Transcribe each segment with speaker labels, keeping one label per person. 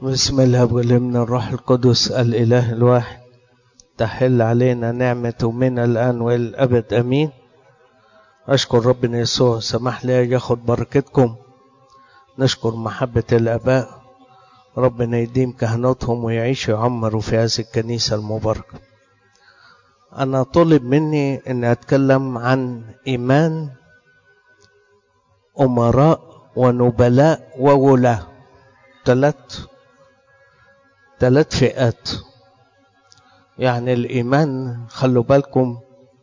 Speaker 1: بسم الله والابن الروح القدس الإله الواحد تحل علينا نعمة من الآن والأبد أمين أشكر ربنا يسوع سمح لي ياخد بركتكم نشكر محبة الآباء ربنا يديم كهنوتهم ويعيش يعمروا في هذه الكنيسة المباركة أنا طلب مني أن أتكلم عن إيمان أمراء ونبلاء وولاة ثلاث ثلاث فئات يعني الإيمان خلوا بالكم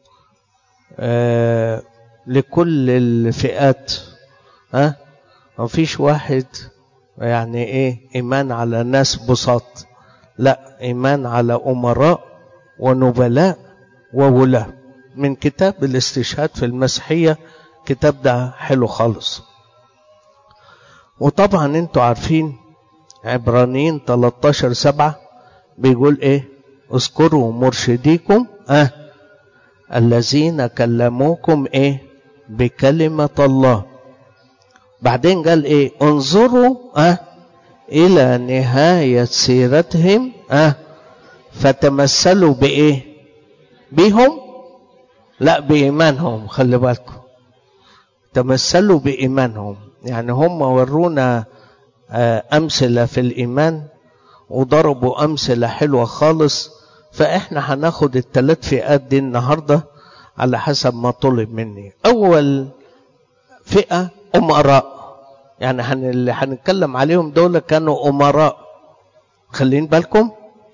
Speaker 1: آه لكل الفئات ها آه مفيش واحد يعني ايه ايمان على ناس بساط لا ايمان على امراء ونبلاء وولاة من كتاب الاستشهاد في المسيحية كتاب ده حلو خالص وطبعا انتوا عارفين عبرانيين 13 سبعة بيقول ايه اذكروا مرشديكم اه الذين كلموكم ايه بكلمة الله بعدين قال ايه انظروا اه الى نهاية سيرتهم اه فتمثلوا بايه بهم لا بإيمانهم خلي بالكم تمثلوا بإيمانهم يعني هم ورونا آه أمثلة في الإيمان وضربوا أمثلة حلوة خالص فإحنا هناخد الثلاث فئات دي النهاردة على حسب ما طلب مني أول فئة أمراء يعني هن اللي هنتكلم عليهم دول كانوا أمراء خلين بالكم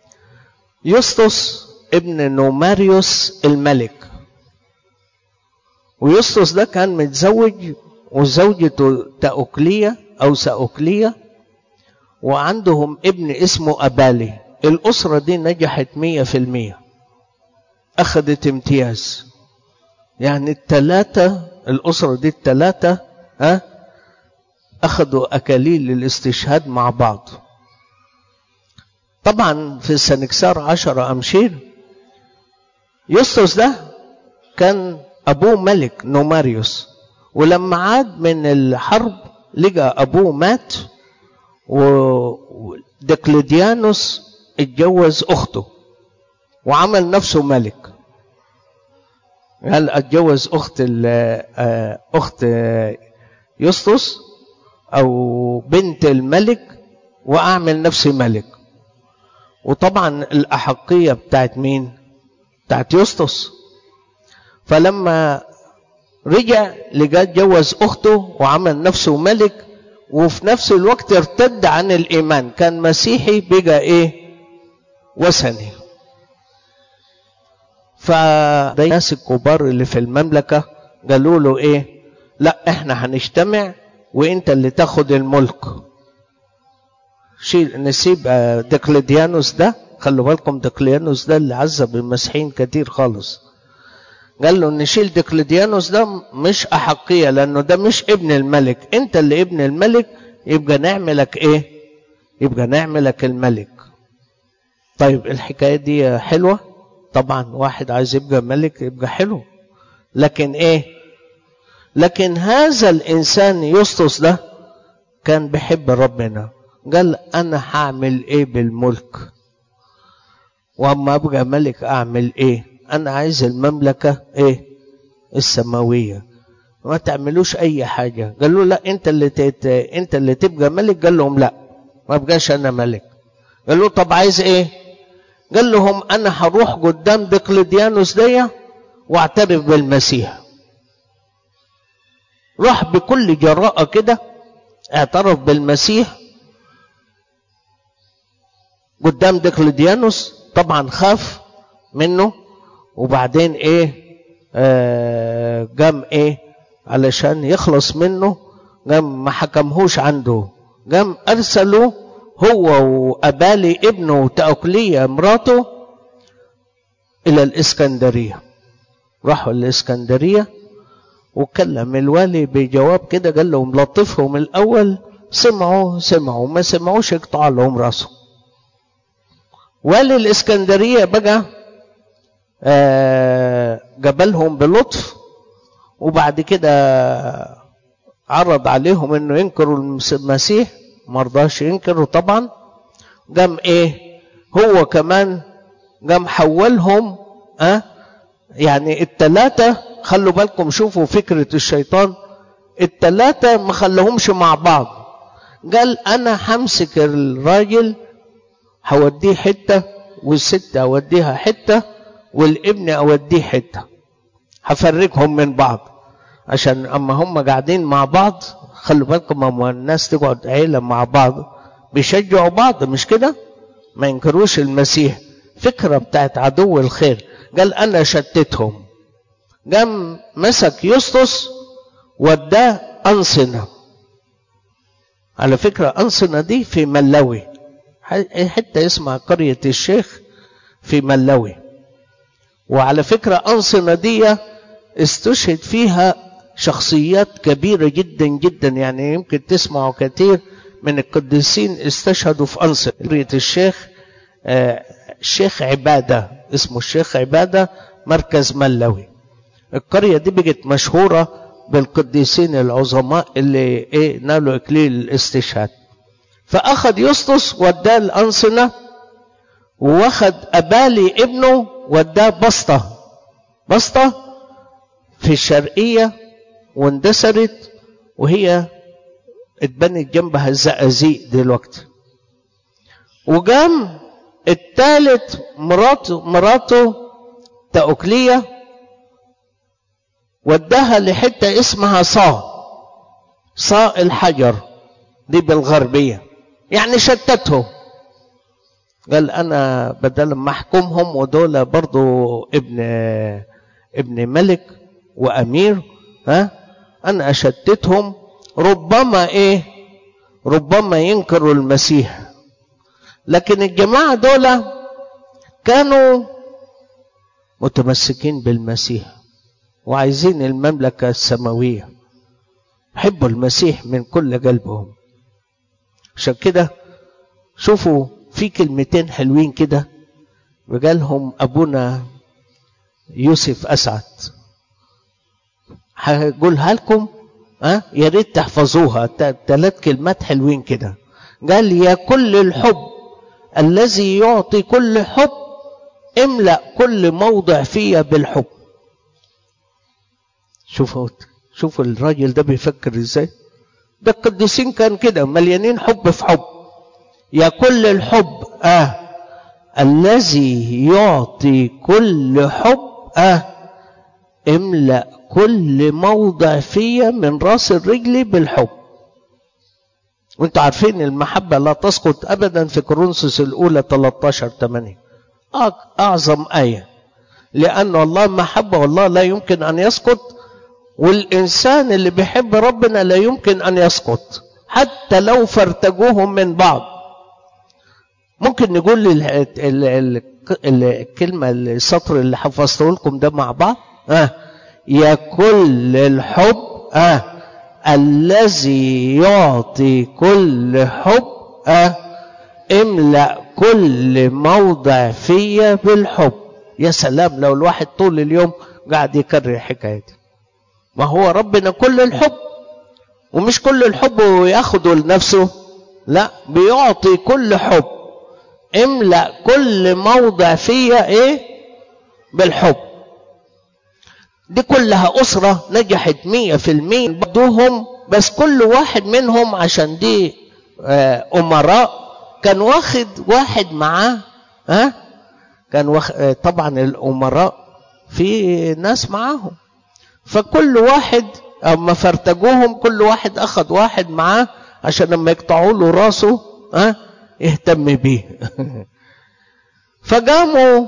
Speaker 1: يسطس ابن نوماريوس الملك ويسطس ده كان متزوج وزوجته تأوكلية أو سأوكلية وعندهم ابن اسمه أبالي الأسرة دي نجحت مية في المية أخذت امتياز يعني التلاتة الأسرة دي التلاتة ها أخذوا أكاليل للاستشهاد مع بعض طبعا في السنكسار عشرة أمشير يسطس ده كان أبوه ملك نوماريوس ولما عاد من الحرب لقى أبوه مات ودقلديانوس اتجوز أخته وعمل نفسه ملك قال اتجوز أخت أخت يسطس أو بنت الملك وأعمل نفسي ملك وطبعا الأحقية بتاعت مين؟ بتاعت يسطس فلما رجع لقى اتجوز اخته وعمل نفسه ملك وفي نفس الوقت ارتد عن الايمان كان مسيحي بقى ايه وثني فالناس الكبار اللي في المملكة قالوا له ايه لا احنا هنجتمع وانت اللي تاخد الملك شيل نسيب دقلديانوس ده خلوا بالكم دقلديانوس ده اللي عذب المسيحيين كتير خالص قال له نشيل دقلديانوس ده مش أحقية لأنه ده مش ابن الملك أنت اللي ابن الملك يبقى نعملك إيه يبقى نعملك الملك طيب الحكاية دي حلوة طبعا واحد عايز يبقى ملك يبقى حلو لكن إيه لكن هذا الإنسان يسطس ده كان بيحب ربنا قال أنا هعمل إيه بالملك وأما أبقى ملك أعمل إيه انا عايز المملكه ايه السماويه ما تعملوش اي حاجه قال له لا انت اللي تت... انت اللي تبقى ملك قال لهم لا ما بقاش انا ملك قال له طب عايز ايه قال لهم انا هروح قدام دقلديانوس دي واعترف بالمسيح راح بكل جراءه كده اعترف بالمسيح قدام دقلديانوس طبعا خاف منه وبعدين ايه آه قام ايه علشان يخلص منه قام ما حكمهوش عنده قام ارسلوا هو وابالي ابنه تأكلية مراته الى الاسكندرية راحوا الاسكندرية وكلم الوالي بجواب كده قال لهم لطفهم الاول سمعوا سمعوا ما سمعوش يقطع لهم راسهم والي الاسكندرية بقى آه جبلهم بلطف وبعد كده عرض عليهم انه ينكروا المسيح ما رضاش ينكروا طبعا قام ايه هو كمان قام حولهم اه يعني التلاتة خلوا بالكم شوفوا فكرة الشيطان التلاتة ما خلوهمش مع بعض قال انا همسك الراجل هوديه حتة والست اوديها حتة والابن اوديه حتة هفرقهم من بعض عشان اما هم قاعدين مع بعض خلوا بالكم اما الناس تقعد عيلة مع بعض بيشجعوا بعض مش كده ما ينكروش المسيح فكرة بتاعت عدو الخير قال انا شتتهم قام مسك يسطس وداه أنصنة على فكرة أنصنة دي في ملوي حتة اسمها قرية الشيخ في ملوي وعلى فكرة أنصنة دي استشهد فيها شخصيات كبيرة جدا جدا يعني يمكن تسمعوا كثير من القديسين استشهدوا في أنصنة قرية الشيخ آه الشيخ عبادة اسمه الشيخ عبادة مركز ملوي القرية دي بقت مشهورة بالقديسين العظماء اللي ايه نالوا اكليل الاستشهاد فاخذ يسطس وداه الانصنه واخذ ابالي ابنه وداه بسطه بسطه في الشرقيه واندثرت وهي اتبنت جنبها الزقازيق دلوقتي وقام الثالث مراته مراته تأكلية وداها لحتة اسمها صا صا الحجر دي بالغربية يعني شتتهم قال أنا بدل ما أحكمهم ودول برضو ابن ابن ملك وأمير ها أنا أشتتهم ربما إيه ربما ينكروا المسيح لكن الجماعة دول كانوا متمسكين بالمسيح وعايزين المملكة السماوية حبوا المسيح من كل قلبهم عشان كده شوفوا في كلمتين حلوين كده وقالهم أبونا يوسف أسعد هقولها لكم أه؟ يا ريت تحفظوها ثلاث كلمات حلوين كده قال يا كل الحب الذي يعطي كل حب املأ كل موضع فيا بالحب شوفوا شوفوا الراجل ده بيفكر ازاي ده القديسين كان كده مليانين حب في حب يا كل الحب اه الذي يعطي كل حب اه املأ كل موضع فيا من راس الرجل بالحب وانتوا عارفين المحبة لا تسقط أبدا في كورنثوس الأولى 13 8 أعظم آية لأن الله محبة والله لا يمكن أن يسقط والإنسان اللي بيحب ربنا لا يمكن أن يسقط حتى لو فرتجوهم من بعض ممكن نقول الكلمة السطر اللي حفظته لكم ده مع بعض آه. يا كل الحب آه. الذي يعطي كل حب أه املأ كل موضع فيا بالحب يا سلام لو الواحد طول اليوم قاعد يكرر الحكاية دي ما هو ربنا كل الحب ومش كل الحب ياخده لنفسه لا بيعطي كل حب املأ كل موضع فيا ايه بالحب دي كلها أسرة نجحت مية في المية بدوهم بس كل واحد منهم عشان دي أمراء كان واخد واحد معاه ها كان واخ... طبعا الأمراء في ناس معاهم فكل واحد أما فرتجوهم كل واحد أخد واحد معاه عشان لما يقطعوا له راسه ها يهتم بيه فقاموا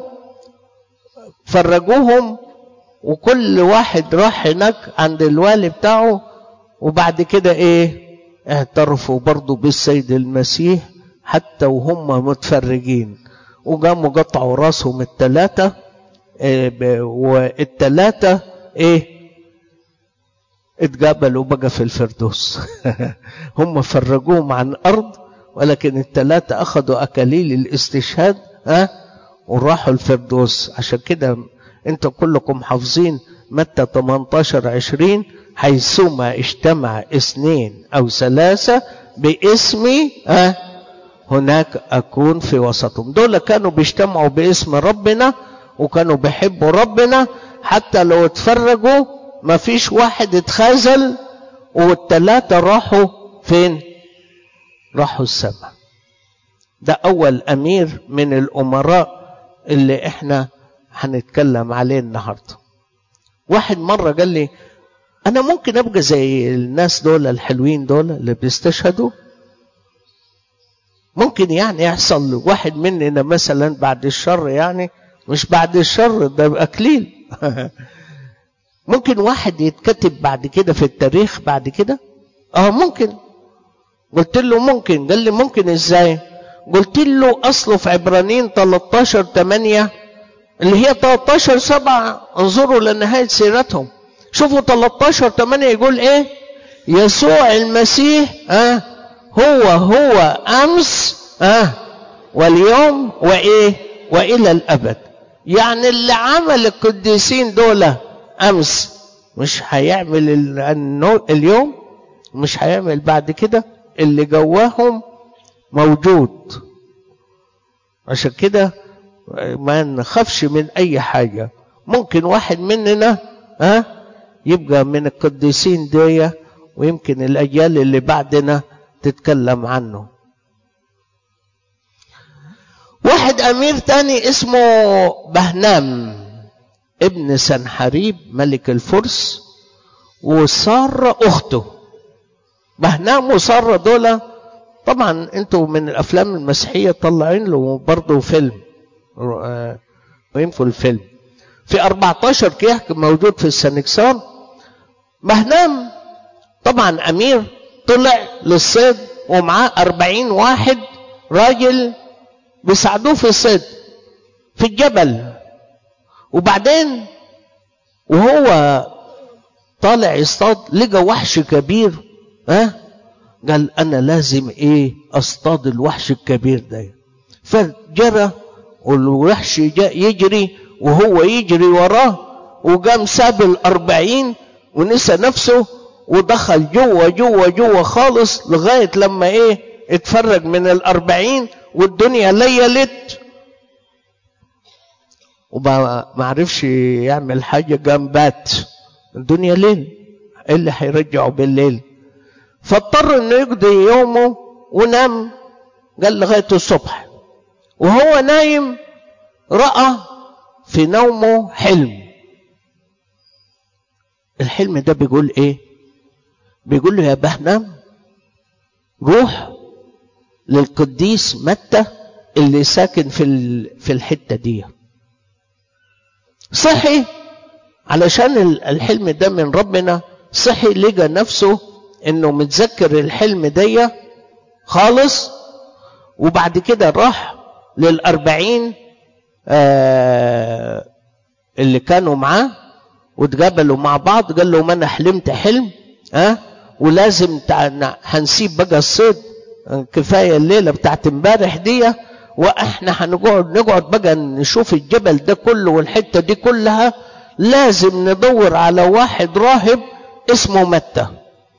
Speaker 1: فرجوهم وكل واحد راح هناك عند الوالي بتاعه وبعد كده ايه اعترفوا برضه بالسيد المسيح حتى وهم متفرجين وقاموا قطعوا راسهم الثلاثة إيه والثلاثة ايه اتقابلوا بقى في الفردوس هم فرجوهم عن الارض ولكن الثلاثة اخذوا اكاليل الاستشهاد ها وراحوا الفردوس عشان كده انتوا كلكم حافظين متى 18 20 حيثما اجتمع اثنين او ثلاثة باسمي أه هناك أكون في وسطهم دول كانوا بيجتمعوا باسم ربنا وكانوا بيحبوا ربنا حتى لو اتفرجوا ما فيش واحد اتخاذل والتلاتة راحوا فين راحوا السماء ده أول أمير من الأمراء اللي احنا هنتكلم عليه النهارده واحد مرة قال لي أنا ممكن أبقى زي الناس دول الحلوين دول اللي بيستشهدوا ممكن يعني يحصل واحد مننا مثلا بعد الشر يعني مش بعد الشر ده أكليل ممكن واحد يتكتب بعد كده في التاريخ بعد كده اه ممكن قلت له ممكن قال لي ممكن ازاي قلت له اصله في عبرانيين 13 8 اللي هي 13 7 انظروا لنهايه سيرتهم شوفوا 13 8 يقول ايه يسوع المسيح اه هو هو امس اه واليوم وايه والى الابد يعني اللي عمل القديسين دول امس مش هيعمل اليوم مش هيعمل بعد كده اللي جواهم موجود عشان كده ما نخافش من اي حاجه ممكن واحد مننا ها يبقى من القديسين دي ويمكن الاجيال اللي بعدنا تتكلم عنه واحد امير تاني اسمه بهنام ابن سنحريب ملك الفرس وسارة اخته بهنام وسارة دول طبعا انتوا من الافلام المسيحيه طلعين له برضه فيلم وينفوا الفيلم في 14 كيك موجود في السنكسار مهنام طبعا امير طلع للصيد ومعاه 40 واحد راجل بيساعدوه في الصيد في الجبل وبعدين وهو طالع يصطاد لقى وحش كبير ها أه؟ قال انا لازم ايه اصطاد الوحش الكبير ده فجرى والوحش جاء يجري وهو يجري وراه وقام ساب الأربعين ونسى نفسه ودخل جوه جوه جوه خالص لغاية لما ايه اتفرج من الأربعين والدنيا ليلت وما عرفش يعمل حاجة قام بات الدنيا ليل ايه اللي هيرجعه بالليل فاضطر انه يقضي يومه ونام قال لغايه الصبح وهو نايم راى في نومه حلم الحلم ده بيقول ايه بيقول له يا بهنام روح للقديس متى اللي ساكن في في الحته دي صحي علشان الحلم ده من ربنا صحي لقى نفسه انه متذكر الحلم دي خالص وبعد كده راح للأربعين آه اللي كانوا معاه واتقابلوا مع بعض قال لهم انا حلمت حلم ها أه؟ ولازم هنسيب بقى الصيد كفايه الليله بتاعت امبارح دي واحنا هنقعد نقعد بقى نشوف الجبل ده كله والحته دي كلها لازم ندور على واحد راهب اسمه متى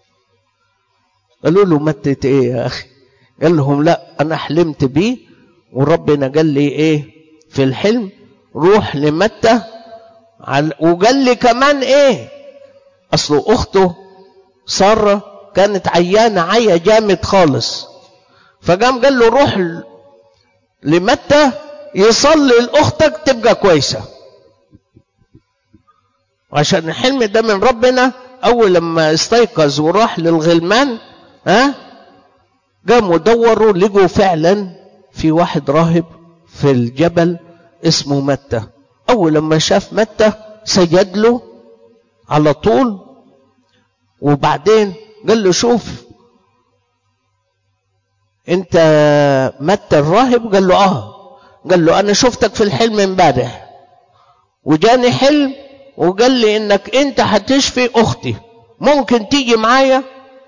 Speaker 1: قالوا له متت ايه يا اخي قال لهم لا انا حلمت بيه وربنا قال لي ايه في الحلم روح لمتى وقال لي كمان ايه اصله اخته ساره كانت عيانه عيا جامد خالص فقام قال له روح لمتى يصلي لاختك تبقى كويسه عشان الحلم ده من ربنا اول لما استيقظ وراح للغلمان ها قاموا دوروا لقوا فعلا في واحد راهب في الجبل اسمه متى اول لما شاف متى سجد له على طول وبعدين قال له شوف انت متى الراهب قال له اه قال له انا شفتك في الحلم امبارح وجاني حلم وقال لي انك انت هتشفي اختي ممكن تيجي معايا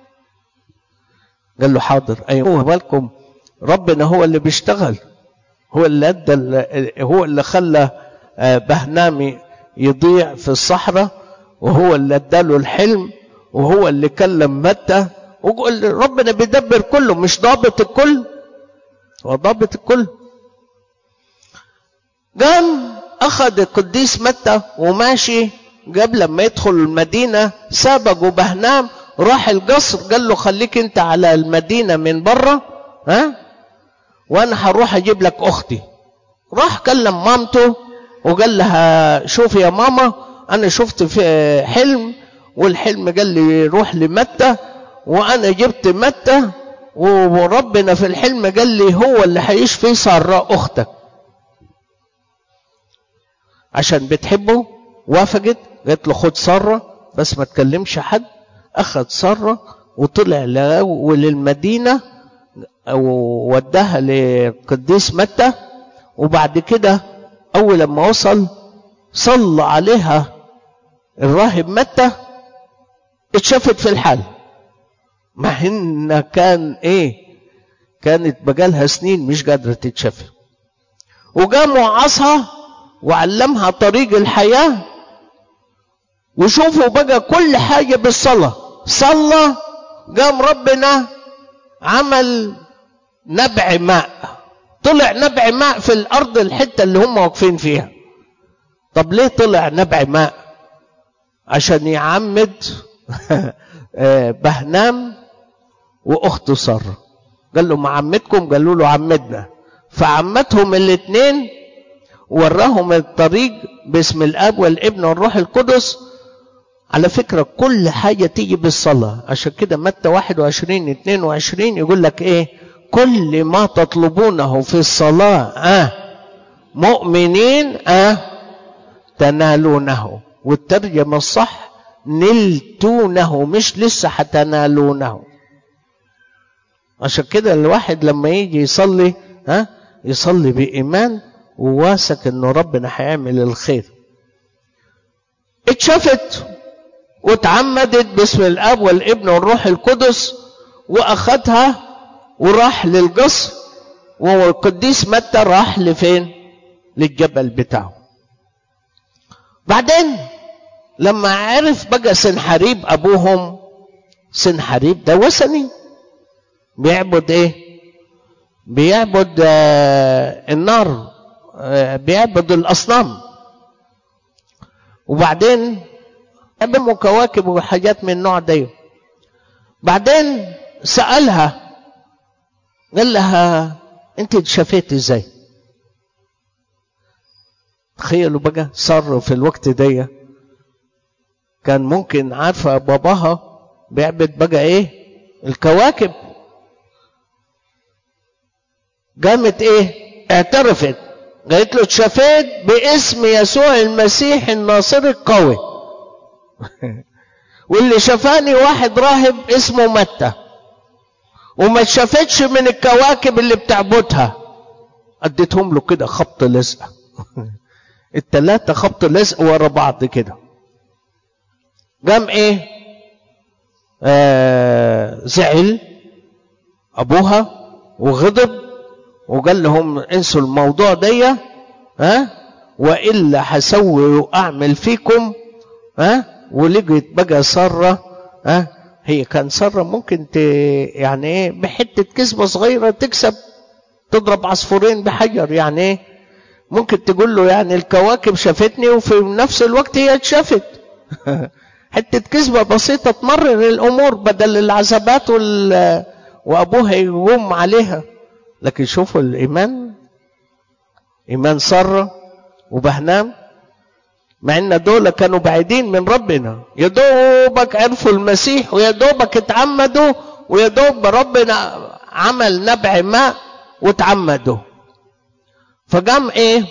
Speaker 1: قال له حاضر ايوه بالكم ربنا هو اللي بيشتغل هو اللي ادى هو اللي خلى بهنامي يضيع في الصحراء وهو اللي اداله الحلم وهو اللي كلم متى وقال ربنا بيدبر كله مش ضابط الكل هو ضابط الكل قام اخذ القديس متى وماشي قبل لما يدخل المدينة سابق وبهنام راح القصر قال له خليك انت على المدينة من بره ها وانا هروح اجيب لك اختي راح كلم مامته وقال لها شوفي يا ماما انا شفت في حلم والحلم قال لي روح لمتى وانا جبت متى وربنا في الحلم قال لي هو اللي هيشفي سراء اختك عشان بتحبه وافقت قالت له خد ساره بس ما تكلمش حد اخذ ساره وطلع للمدينه ووداها لقديس متى وبعد كده اول لما وصل صلى عليها الراهب متى اتشافت في الحال مع ان كان ايه كانت بقالها سنين مش قادره تتشفى وقام وعصها وعلمها طريق الحياه وشوفوا بقى كل حاجه بالصلاه صلى قام ربنا عمل نبع ماء طلع نبع ماء في الارض الحته اللي هم واقفين فيها طب ليه طلع نبع ماء عشان يعمد بهنام واخته ساره قال له عمتكم قالوا له عمدنا فعمتهم الاثنين وراهم الطريق باسم الاب والابن والروح القدس على فكرة كل حاجة تيجي بالصلاة عشان كده متى 21 22 يقول لك ايه كل ما تطلبونه في الصلاة آه مؤمنين آه تنالونه والترجمة الصح نلتونه مش لسه هتنالونه عشان كده الواحد لما يجي يصلي ها يصلي بإيمان وواثق انه ربنا هيعمل الخير اتشافت واتعمدت باسم الاب والابن والروح القدس واخدها وراح للقصر والقديس متى راح لفين للجبل بتاعه بعدين لما عرف بقى سنحريب ابوهم سنحريب ده وثني بيعبد ايه بيعبد آه النار آه بيعبد الاصنام وبعدين قدموا كواكب وحاجات من النوع ده بعدين سألها قال لها انت اتشفيت ازاي تخيلوا بقى صار في الوقت ده كان ممكن عارفة باباها بيعبد بقى ايه الكواكب قامت ايه اعترفت قالت له اتشفيت باسم يسوع المسيح الناصر القوي واللي شفاني واحد راهب اسمه متى وما اتشافتش من الكواكب اللي بتعبدها اديتهم له كده خبط لزق التلاتة خبط لزق ورا بعض كده قام ايه آه زعل ابوها وغضب وقال لهم انسوا الموضوع دي ها والا هسوي واعمل فيكم ها ولقيت بقى ساره ها هي كان ساره ممكن ت يعني ايه بحته كذبه صغيره تكسب تضرب عصفورين بحجر يعني ايه ممكن تقول له يعني الكواكب شافتني وفي نفس الوقت هي اتشافت حته كذبه بسيطه تمرر الامور بدل العذابات وال وابوها يقوم عليها لكن شوفوا الايمان ايمان ساره وبهنام مع ان دول كانوا بعيدين من ربنا يا دوبك عرفوا المسيح ويا دوبك اتعمدوا ويا دوب ربنا عمل نبع ماء واتعمدوا فقام ايه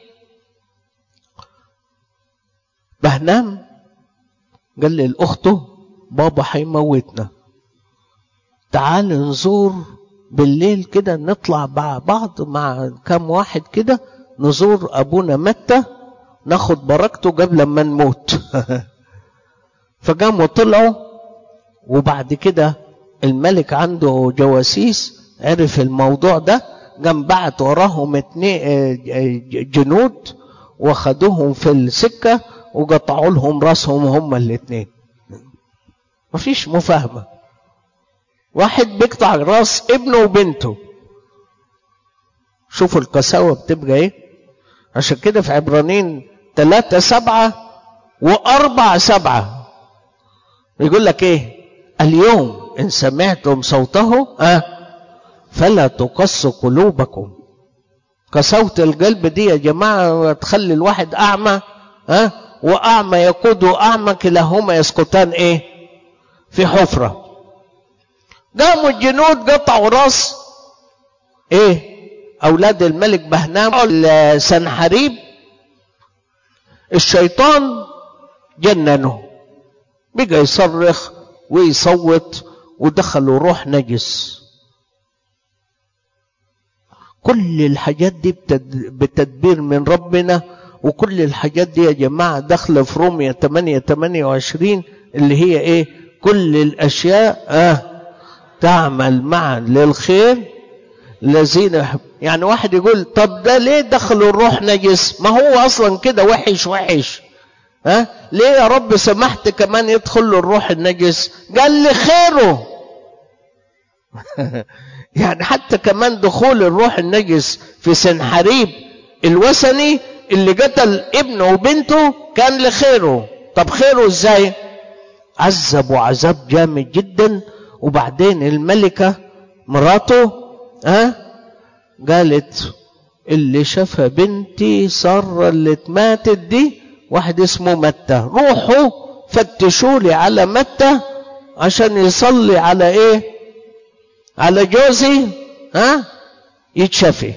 Speaker 1: بهنام قال لي لاخته بابا هيموتنا تعال نزور بالليل كده نطلع مع بعض مع كام واحد كده نزور ابونا متى ناخد بركته قبل ما نموت فقاموا طلعوا وبعد كده الملك عنده جواسيس عرف الموضوع ده قام بعت وراهم اتنين جنود واخدوهم في السكة وقطعوا لهم راسهم هما الاتنين مفيش مفاهمة واحد بيقطع راس ابنه وبنته شوفوا القساوة بتبقى ايه عشان كده في عبرانيين ثلاثة سبعة وأربع سبعة يقول لك ايه اليوم إن سمعتم صوته أه فلا تقص قلوبكم قساوة القلب دي يا جماعة تخلي الواحد أعمى ها أه؟ وأعمى يقود أعمى كلاهما يسقطان إيه في حفرة قاموا الجنود قطعوا راس إيه أولاد الملك بهنام سنحريب الشيطان جننه بقى يصرخ ويصوت ودخلوا روح نجس كل الحاجات دي بتدبير من ربنا وكل الحاجات دي يا جماعة داخلة في رومية 8 28 اللي هي ايه كل الاشياء آه تعمل معا للخير الذين يعني واحد يقول طب ده ليه دخلوا الروح نجس ما هو اصلا كده وحش وحش ها أه؟ ليه يا رب سمحت كمان يدخل له الروح النجس قال لي خيره يعني حتى كمان دخول الروح النجس في سنحريب الوثني اللي قتل ابنه وبنته كان لخيره طب خيره ازاي عذبوا عذاب جامد جدا وبعدين الملكة مراته ها أه؟ قالت اللي شافها بنتي سارة اللي ماتت دي واحد اسمه متى روحوا فتشوا لي على متى عشان يصلي على ايه على جوزي ها يتشفي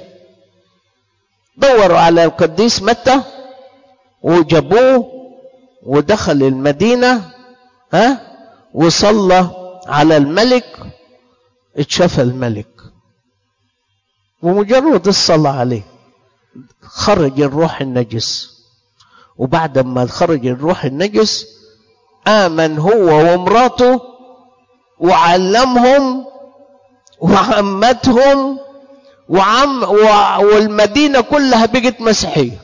Speaker 1: دوروا على القديس متى وجابوه ودخل المدينة ها وصلى على الملك اتشفى الملك ومجرد الصلاة عليه خرج الروح النجس وبعد ما خرج الروح النجس آمن هو ومراته وعلمهم وعمتهم وعم والمدينة كلها بقت مسيحية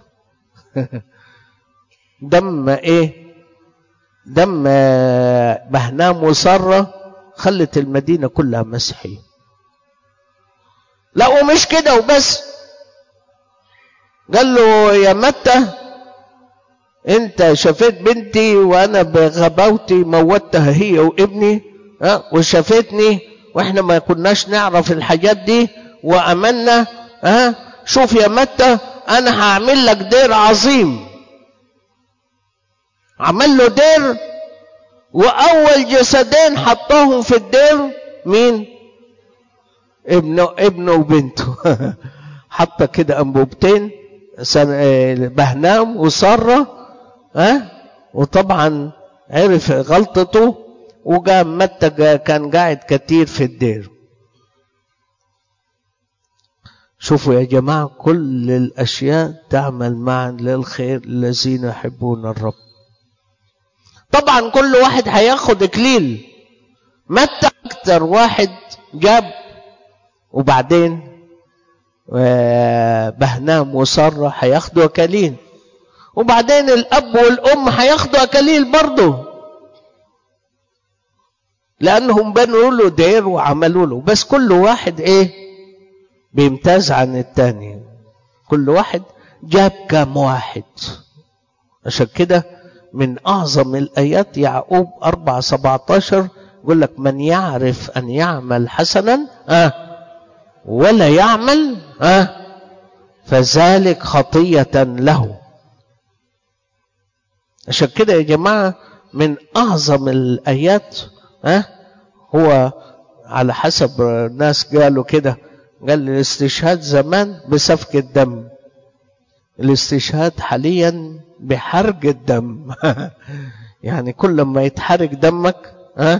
Speaker 1: دم ايه دم بهنام وسرة خلت المدينة كلها مسيحية لا ومش كده وبس قال له يا متى انت شفيت بنتي وانا بغباوتي موتها هي وابني ها وشافتني واحنا ما كناش نعرف الحاجات دي وامنا ها شوف يا متى انا هعمل لك دير عظيم عمل له دير واول جسدين حطاهم في الدير مين ابنه ابنه وبنته حط كده انبوبتين بهنام وساره ها وطبعا عرف غلطته وجاء متى كان قاعد كتير في الدير شوفوا يا جماعة كل الأشياء تعمل معا للخير الذين يحبون الرب طبعا كل واحد هياخد إكليل متى أكتر واحد جاب وبعدين بهنام وسارة هياخدوا أكاليل وبعدين الأب والأم هياخدوا أكاليل برضه لأنهم بنوا له دير وعملوا له بس كل واحد إيه بيمتاز عن التاني كل واحد جاب كام واحد عشان كده من أعظم الآيات يعقوب أربعة سبعتاشر يقول لك من يعرف أن يعمل حسنا آه ولا يعمل آه فذلك خطية له عشان كده يا جماعة من أعظم الآيات ها هو على حسب الناس قالوا كده قال الاستشهاد زمان بسفك الدم الاستشهاد حاليا بحرق الدم يعني كل ما يتحرق دمك ها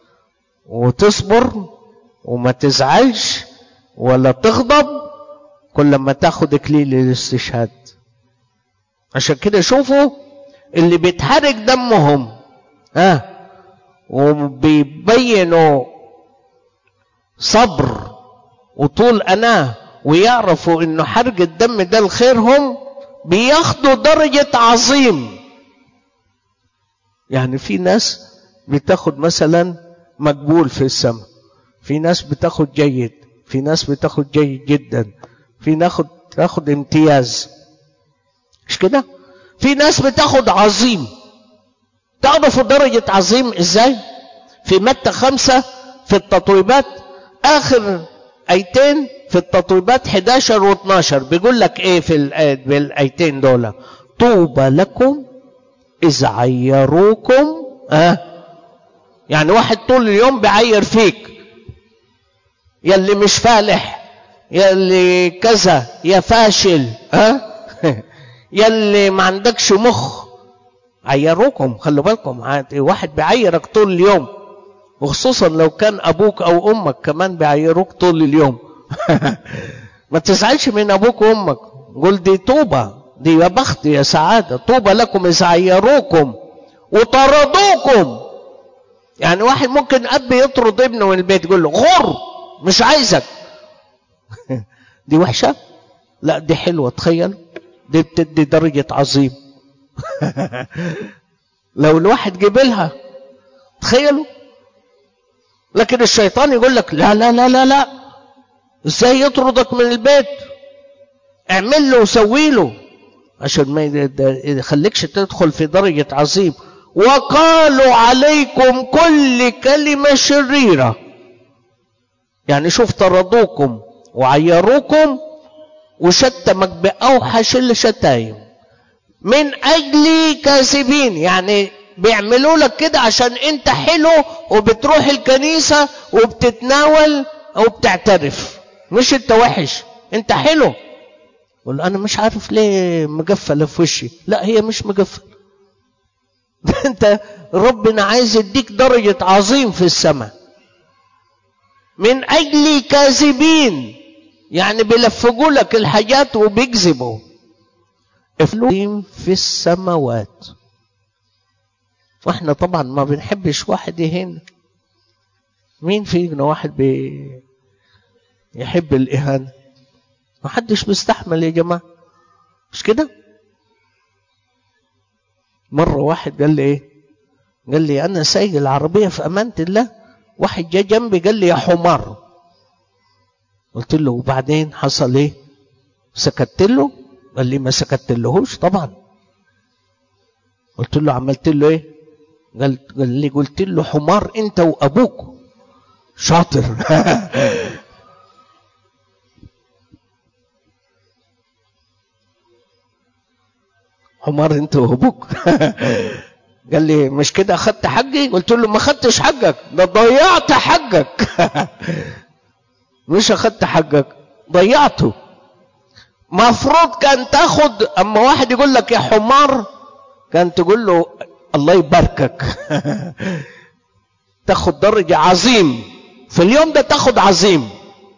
Speaker 1: وتصبر وما تزعلش ولا تغضب كل ما تاخد اكليل الاستشهاد عشان كده شوفوا اللي بيتحرق دمهم ها وبيبينوا صبر وطول أناه ويعرفوا إنه حرق الدم ده لخيرهم بياخدوا درجة عظيم يعني في ناس بتاخد مثلا مقبول في السماء في ناس بتاخد جيد في ناس بتاخد جيد جدا في ناخد تاخد امتياز مش كده في ناس بتاخد عظيم تعرفوا درجة عظيم ازاي في متى خمسة في التطويبات اخر ايتين في التطويبات 11 و12 بيقول لك ايه في الايتين دول طوبى لكم اذ عيروكم اه يعني واحد طول اليوم بيعير فيك يلي مش فالح يلي كذا يا فاشل ها يلي ما عندكش مخ عيروكم خلوا بالكم واحد بيعيرك طول اليوم وخصوصا لو كان ابوك او امك كمان بيعيروك طول اليوم ما تزعلش من ابوك وامك قول دي طوبة دي يا بخت يا سعادة طوبى لكم اذا عيروكم وطردوكم يعني واحد ممكن اب يطرد ابنه من البيت يقول له غر مش عايزك دي وحشة لا دي حلوة تخيل دي بتدي درجة عظيم لو الواحد جبلها تخيلوا لكن الشيطان يقول لك لا لا لا لا لا ازاي يطردك من البيت اعمل له وسوي له عشان ما يخليكش تدخل في درجة عظيم وقالوا عليكم كل كلمة شريرة يعني شوف طردوكم وعيروكم وشتمك بأوحش الشتايم من أجل كاذبين يعني بيعملوا لك كده عشان انت حلو وبتروح الكنيسة وبتتناول او بتعترف مش انت وحش انت حلو قول انا مش عارف ليه مقفله في وشي لا هي مش مقفله انت ربنا عايز يديك درجة عظيم في السماء من اجل كاذبين يعني بيلفقوا لك الحاجات وبيكذبوا افلوهم في السماوات واحنا طبعا ما بنحبش واحد يهين مين فينا واحد بي يحب الإهانة ما حدش بيستحمل يا جماعة مش كده مرة واحد قال لي ايه قال لي أنا سايق العربية في أمانة الله واحد جه جنبي قال لي يا حمار قلت له وبعدين حصل ايه سكت له قال لي ما سكت لهوش طبعا قلت له عملت له ايه قال قال لي قلت له حمار انت وابوك شاطر حمار انت وابوك قال لي مش كده اخدت حقي قلت له ما خدتش حقك ده ضيعت حقك مش اخدت حقك ضيعته مفروض كان تاخد اما واحد يقول لك يا حمار كان تقول له الله يباركك تاخد درجة عظيم في اليوم ده تاخد عظيم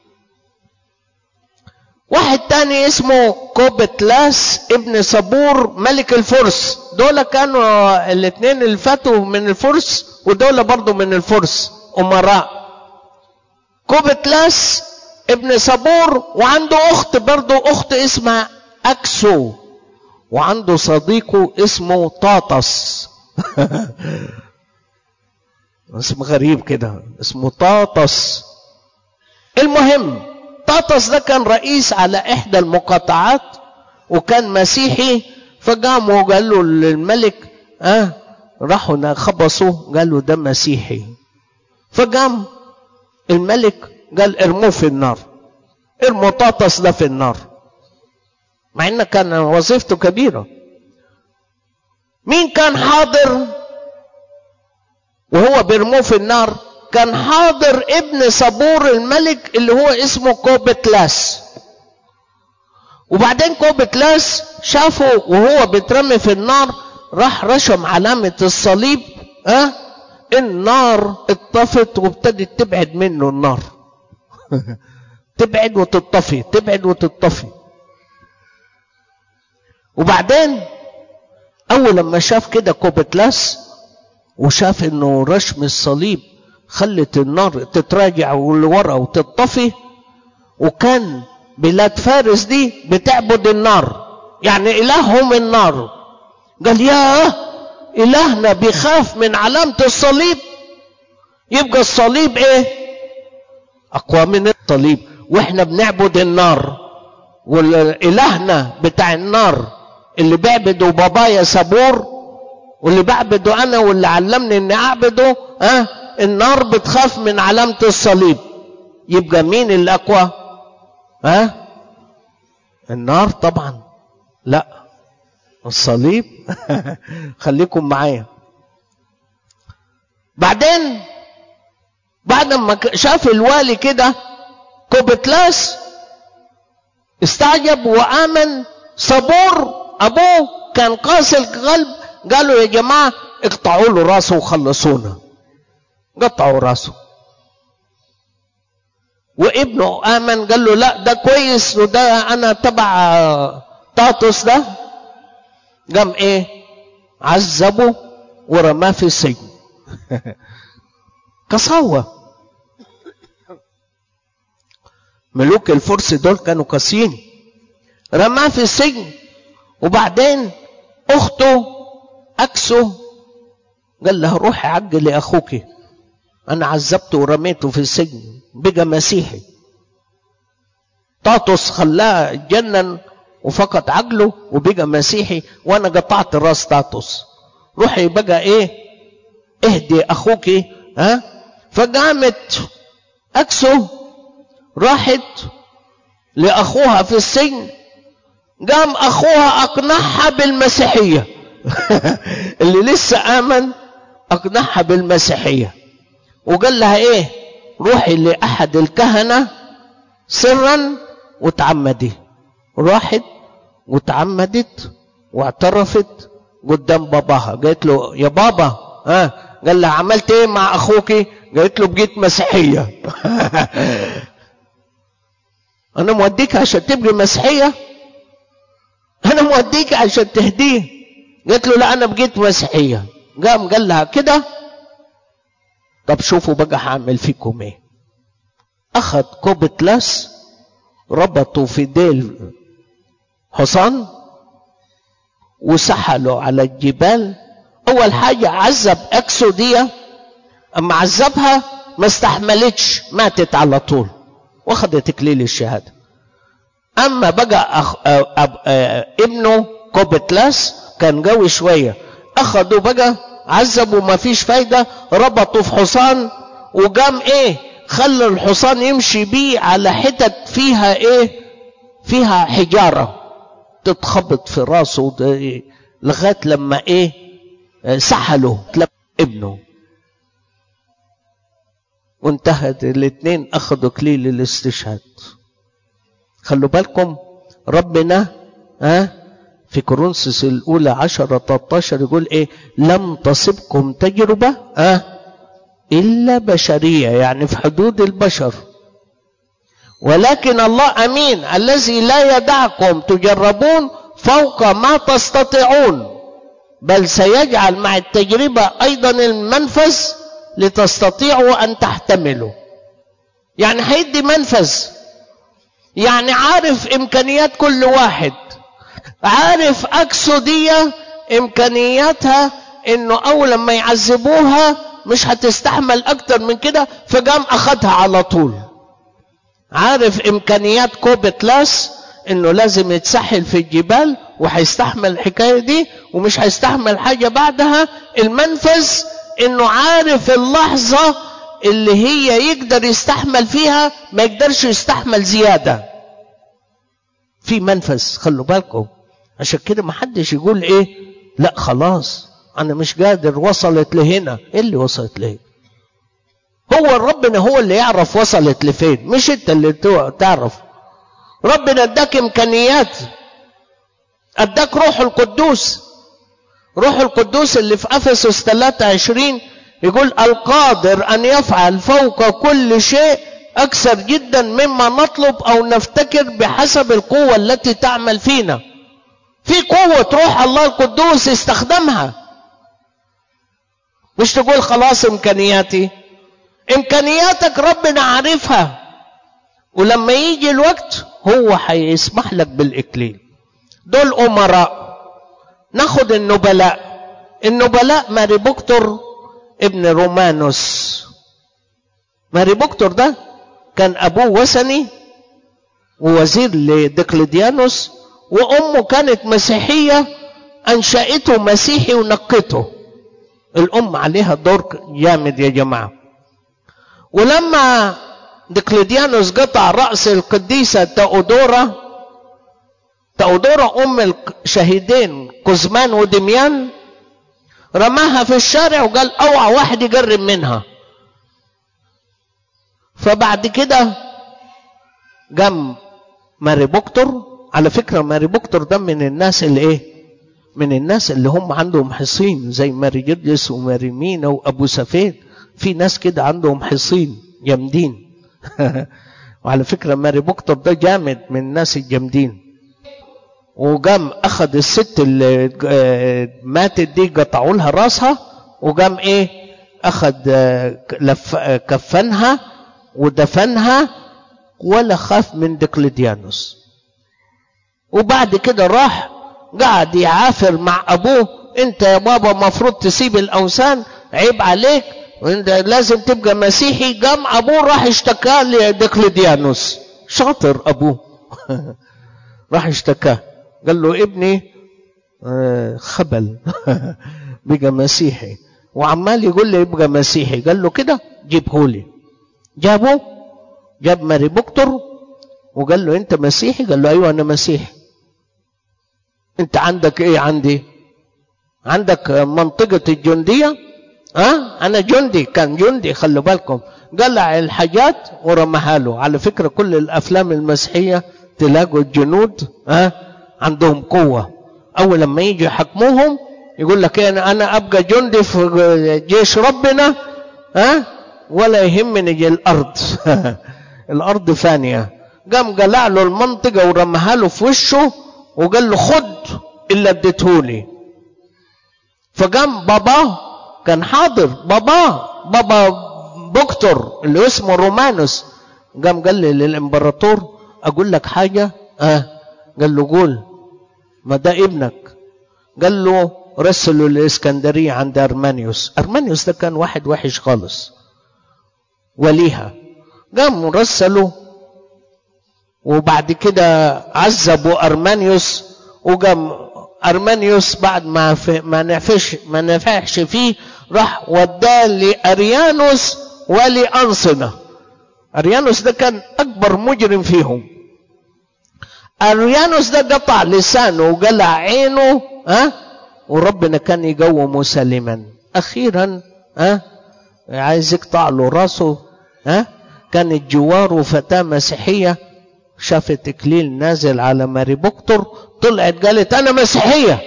Speaker 1: واحد تاني اسمه كوبتلاس ابن صبور ملك الفرس دول كانوا الاثنين اللي فاتوا من الفرس ودول برضو من الفرس امراء كوبتلاس ابن صبور وعنده اخت برضو اخت اسمها اكسو وعنده صديقه اسمه طاطس اسم غريب كده اسمه طاطس المهم طاطس ده كان رئيس على احدى المقاطعات وكان مسيحي فقام وقال له للملك اه راحوا خبصوه قالوا ده مسيحي فقام الملك قال ارموه في النار ارموا طاطس ده في النار مع ان كان وظيفته كبيره مين كان حاضر وهو بيرموه في النار كان حاضر ابن صبور الملك اللي هو اسمه كوبتلاس وبعدين كوبتلاس شافه وهو بيترمي في النار راح رشم علامة الصليب ها أه؟ النار اتطفت وابتدت تبعد منه النار تبعد وتطفي تبعد وتطفي وبعدين اول لما شاف كده كوبتلاس وشاف انه رشم الصليب خلت النار تتراجع لورا وتطفي وكان بلاد فارس دي بتعبد النار يعني الههم النار قال يا الهنا بيخاف من علامة الصليب يبقى الصليب ايه اقوى من الصليب واحنا بنعبد النار والإلهنا بتاع النار اللي بيعبدوا بابايا سبور واللي بعبده أنا واللي علمني إني أعبده ها النار بتخاف من علامة الصليب يبقى مين الأقوى؟ ها؟ النار طبعا لا الصليب خليكم معايا بعدين بعد ما شاف الوالي كده كوبتلاس استعجب وآمن صبور أبوه كان قاسي القلب قالوا يا جماعة اقطعوا له راسه وخلصونا قطعوا راسه وابنه آمن قال له لا ده كويس وده أنا تبع طاطس ده قام إيه عذبه ورماه في السجن قساوة ملوك الفرس دول كانوا قاسيين رماه في السجن وبعدين اخته اكسه قال لها روحي عجلي اخوك انا عذبته ورميته في السجن بقى مسيحي طاطس خلاه اتجنن وفقد عقله وبقى مسيحي وانا قطعت راس طاطس روحي بقى ايه اهدي اخوك ها فقامت اكسو راحت لاخوها في السجن قام اخوها اقنعها بالمسيحيه اللي لسه امن اقنعها بالمسيحيه وقال لها ايه روحي لاحد الكهنه سرا وتعمدي راحت وتعمدت واعترفت قدام باباها قالت له يا بابا ها آه. قال لها عملت ايه مع اخوك قالت له بقيت مسيحيه انا موديك عشان تبقي مسيحيه انا موديك عشان تهديه قالت له لا انا بقيت مسيحيه قام قال لها كده طب شوفوا بقى هعمل فيكم ايه اخذ كوبتلاس ربطوا في ديل حصان وسحلوا على الجبال اول حاجه عذب اكسو دي اما عذبها ما استحملتش ماتت على طول واخدت اكليل الشهاده اما بقى أخ... أب... أب... ابنه كوبتلاس كان قوي شويه اخدوا بقى عذبوا ما فيش فايده ربطوا في حصان وقام ايه خلى الحصان يمشي بيه على حتت فيها ايه فيها حجاره تتخبط في راسه لغايه لما ايه سحله ابنه وانتهت الاثنين اخذوا كليل الاستشهاد خلوا بالكم ربنا ها في كورنثوس الاولى 10 13 يقول ايه لم تصبكم تجربه ها الا بشريه يعني في حدود البشر ولكن الله امين الذي لا يدعكم تجربون فوق ما تستطيعون بل سيجعل مع التجربه ايضا المنفذ لتستطيعوا ان تحتملوا يعني هيدي منفذ يعني عارف امكانيات كل واحد عارف اكسودية امكانياتها انه اول لما يعذبوها مش هتستحمل اكتر من كده فقام اخدها على طول عارف امكانيات كوبتلاس انه لازم يتسحل في الجبال وهيستحمل الحكايه دي ومش هيستحمل حاجه بعدها المنفذ انه عارف اللحظه اللي هي يقدر يستحمل فيها ما يقدرش يستحمل زياده في منفذ خلوا بالكم عشان كده ما حدش يقول ايه لا خلاص انا مش قادر وصلت لهنا ايه اللي وصلت لهنا هو ربنا هو اللي يعرف وصلت لفين مش انت اللي تعرف ربنا اداك امكانيات اداك روح القدوس روح القدوس اللي في افسس 23 يقول القادر ان يفعل فوق كل شيء اكثر جدا مما نطلب او نفتكر بحسب القوه التي تعمل فينا في قوه روح الله القدوس استخدمها مش تقول خلاص امكانياتي امكانياتك ربنا عارفها ولما يجي الوقت هو هيسمح لك بالاكليل دول امراء ناخد النبلاء النبلاء ماري بكتور ابن رومانوس ماري بكتور ده كان ابوه وثني ووزير لدقلديانوس وامه كانت مسيحيه انشأته مسيحي ونقته الام عليها دور جامد يا جماعه ولما دقلديانوس قطع راس القديسه تأودورا تأودورا ام الشهيدين قزمان ودميان رماها في الشارع وقال اوعى واحد يقرب منها فبعد كده قام ماري بوكتور على فكرة ماري بوكتور ده من الناس اللي ايه من الناس اللي هم عندهم حصين زي ماري جرجس وماري مينا وابو سفين في ناس كده عندهم حصين جامدين وعلى فكرة ماري بوكتور ده جامد من الناس الجامدين وقام اخذ الست اللي ماتت دي قطعوا لها راسها وقام ايه اخذ لف كفنها ودفنها ولا خاف من دقلديانوس وبعد كده راح قعد يعافر مع ابوه انت يا بابا مفروض تسيب الاوثان عيب عليك وانت لازم تبقى مسيحي قام ابوه راح اشتكى لدقلديانوس شاطر ابوه راح اشتكاه قال له ابني خبل بقى مسيحي وعمال يقول لي يبقى مسيحي قال له كده جيبه لي جابه جاب ماري بوكتور وقال له انت مسيحي قال له ايوه انا مسيحي انت عندك ايه عندي عندك منطقة الجندية ها أه؟ انا جندي كان جندي خلوا بالكم قلع الحاجات ورماها له على فكرة كل الافلام المسيحية تلاقوا الجنود ها أه؟ عندهم قوة اول لما يجي يحكموهم يقول لك انا انا ابقى جندي في جيش ربنا ها أه؟ ولا يهمني الارض الارض فانيه قام قلع له المنطقه ورماها له في وشه وقال له خد اللي اديتهولي فقام باباه كان حاضر باباه بابا بوكتور اللي اسمه رومانوس قام قال لي للامبراطور اقول لك حاجه اه قال له قول ما ده ابنك قال له رسلوا الاسكندريه عند ارمانيوس ارمانيوس ده كان واحد وحش خالص وليها قام رسلوا وبعد كده عذبوا ارمانيوس وقام ارمانيوس بعد ما في ما نفعش ما نفعش فيه راح وداه لاريانوس ولانصنه اريانوس ده كان اكبر مجرم فيهم اريانوس ده قطع لسانه وقلع عينه ها وربنا كان يقومه سليما اخيرا ها عايز يقطع له راسه ها كانت جواره فتاة مسيحية شافت إكليل نازل على ماري بوكتور طلعت قالت أنا مسيحية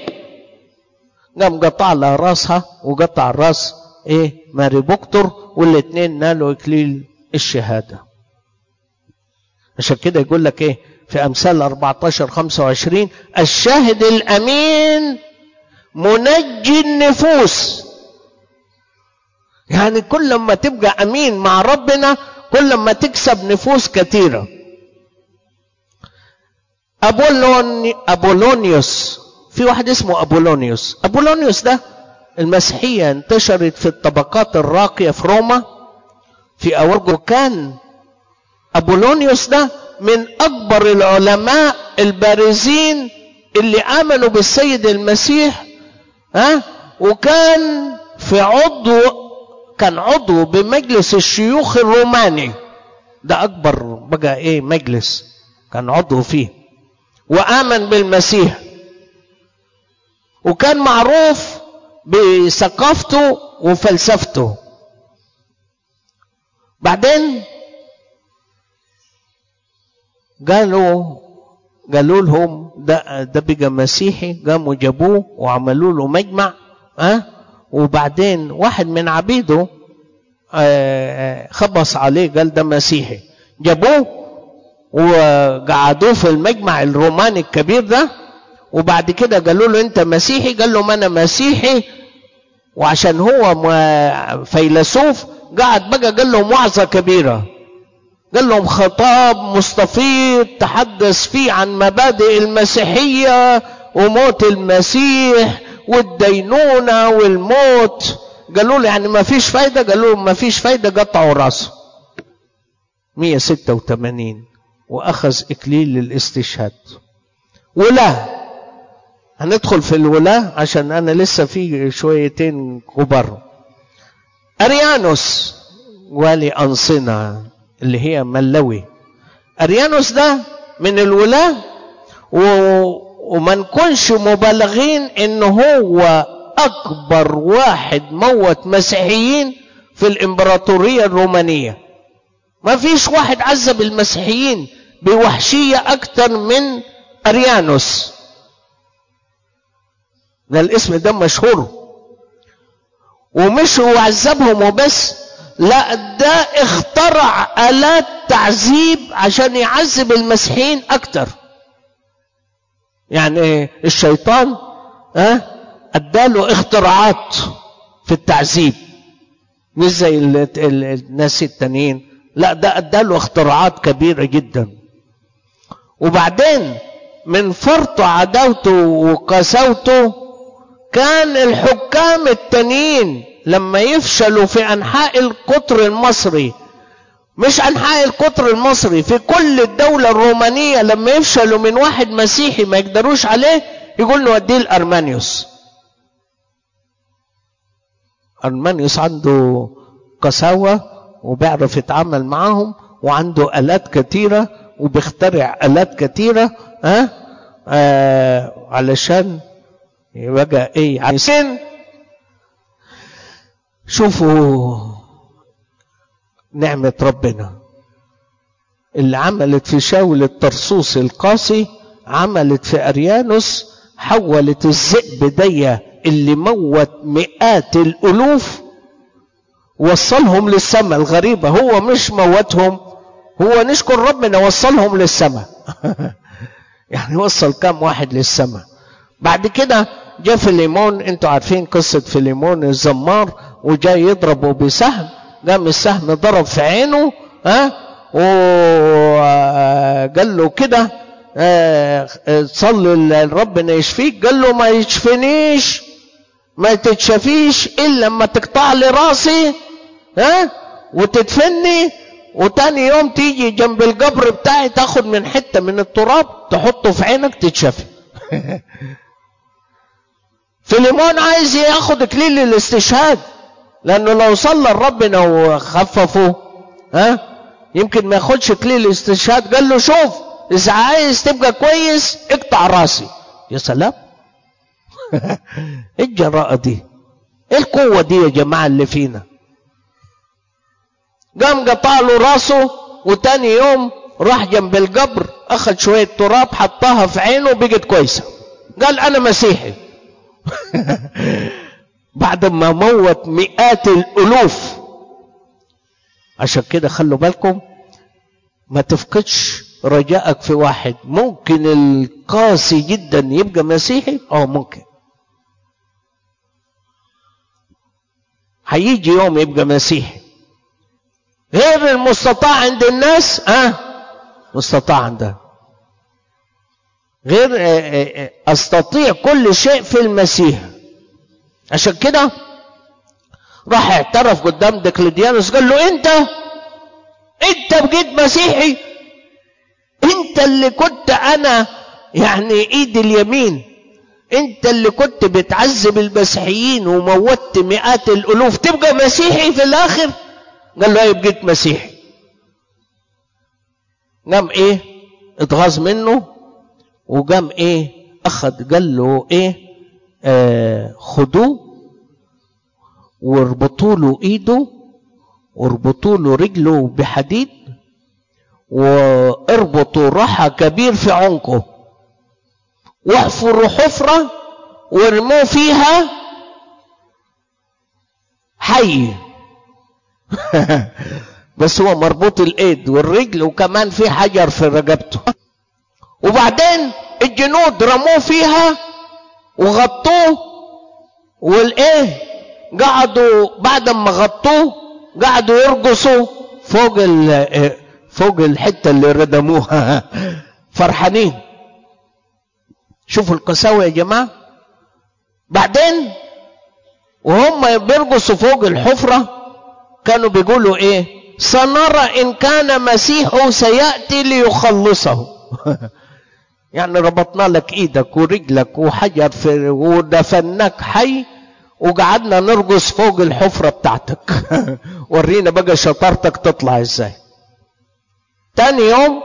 Speaker 1: قام قطع لها راسها وقطع راس إيه ماري بوكتور والاتنين نالوا إكليل الشهادة عشان كده يقول لك إيه في أمثال 14 25 الشاهد الأمين منجي النفوس يعني كل ما تبقى امين مع ربنا كل ما تكسب نفوس كثيره أبولون أبولونيوس في واحد اسمه أبولونيوس أبولونيوس ده المسيحية انتشرت في الطبقات الراقية في روما في أوله كان أبولونيوس ده من أكبر العلماء البارزين اللي آمنوا بالسيد المسيح ها وكان في عضو كان عضو بمجلس الشيوخ الروماني ده أكبر بقى إيه مجلس كان عضو فيه وآمن بالمسيح وكان معروف بثقافته وفلسفته بعدين قالوا قالوا لهم ده ده بقى مسيحي قاموا جابوه وعملوا له مجمع ها أه؟ وبعدين واحد من عبيده آه خبص عليه قال ده مسيحي جابوه وقعدوه في المجمع الروماني الكبير ده وبعد كده قالوا له انت مسيحي قال له ما انا مسيحي وعشان هو فيلسوف قعد بقى قال لهم وعظة كبيرة قال لهم خطاب مستفيض تحدث فيه عن مبادئ المسيحية وموت المسيح والدينونة والموت قالوا له يعني ما فيش فايدة قالوا له ما فيش فايدة قطعوا راسه 186 وأخذ إكليل الاستشهاد ولا هندخل في الولاة عشان أنا لسه في شويتين كبار أريانوس والي أنصنة اللي هي ملوي أريانوس ده من الولاة و... وما نكونش مبالغين إن هو أكبر واحد موت مسيحيين في الإمبراطورية الرومانية ما فيش واحد عذب المسيحيين بوحشية أكتر من أريانوس ده الاسم ده مشهور ومش هو عذبهم وبس لا ده اخترع آلات تعذيب عشان يعذب المسيحيين أكتر يعني الشيطان ها أه؟ اداله اختراعات في التعذيب مش زي الناس التانيين لا ده اداله اختراعات كبيرة جدا وبعدين من فرط عداوته وقساوته كان الحكام التانيين لما يفشلوا في انحاء القطر المصري مش انحاء القطر المصري في كل الدولة الرومانية لما يفشلوا من واحد مسيحي ما يقدروش عليه يقول نوديه الارمانيوس أرمانيوس عنده قساوة وبيعرف يتعامل معاهم وعنده آلات كتيرة وبيخترع آلات كتيرة ها آه علشان يبقى ايه عايزين شوفوا نعمة ربنا اللي عملت في شاول الطرسوس القاسي عملت في أريانوس حولت الذئب دي اللي موت مئات الالوف وصلهم للسماء الغريبه هو مش موتهم هو نشكر ربنا وصلهم للسماء يعني وصل كام واحد للسماء بعد كده جاء فيليمون انتوا عارفين قصة فيليمون الزمار وجاي يضربه بسهم قام السهم ضرب في عينه ها وقال له كده صلي ربنا يشفيك قال له ما يشفنيش ما تتشفيش الا لما تقطع لي راسي ها وتدفني وتاني يوم تيجي جنب القبر بتاعي تاخد من حته من التراب تحطه في عينك تتشفي فيليمون عايز ياخد اكليل الاستشهاد لانه لو صلى ربنا وخففه ها يمكن ما ياخدش اكليل الاستشهاد قال له شوف اذا عايز تبقى كويس اقطع راسي يا سلام ايه الجراءة دي ايه القوة دي يا جماعة اللي فينا قام قطع له راسه وتاني يوم راح جنب القبر اخذ شوية تراب حطها في عينه وبقت كويسة قال انا مسيحي بعد ما موت مئات الالوف عشان كده خلوا بالكم ما تفقدش رجائك في واحد ممكن القاسي جدا يبقى مسيحي اه ممكن هيجي يوم يبقى مسيحي غير المستطاع عند الناس اه مستطاع عندها غير استطيع كل شيء في المسيح عشان كده راح اعترف قدام ديكليديانوس قال له انت انت بقيت مسيحي انت اللي كنت انا يعني ايدي اليمين انت اللي كنت بتعذب المسيحيين وموتت مئات الالوف تبقى مسيحي في الاخر قال له ايه بقيت مسيحي قام ايه اتغاظ منه وقام ايه اخذ قال له ايه آه خدوه واربطوا له ايده واربطوا له رجله بحديد واربطوا رحى كبير في عنقه واحفروا حفرة وارموه فيها حي بس هو مربوط الايد والرجل وكمان في حجر في رقبته وبعدين الجنود رموه فيها وغطوه والايه قعدوا بعد ما غطوه قعدوا يرقصوا فوق فوق الحته اللي ردموها فرحانين شوفوا القساوه يا جماعه بعدين وهم بيرقصوا فوق الحفره كانوا بيقولوا ايه سنرى إن كان مسيحه سيأتي ليخلصه يعني ربطنا لك ايدك ورجلك وحجر في ودفناك حي وقعدنا نرقص فوق الحفرة بتاعتك ورينا بقى شطارتك تطلع ازاي تاني يوم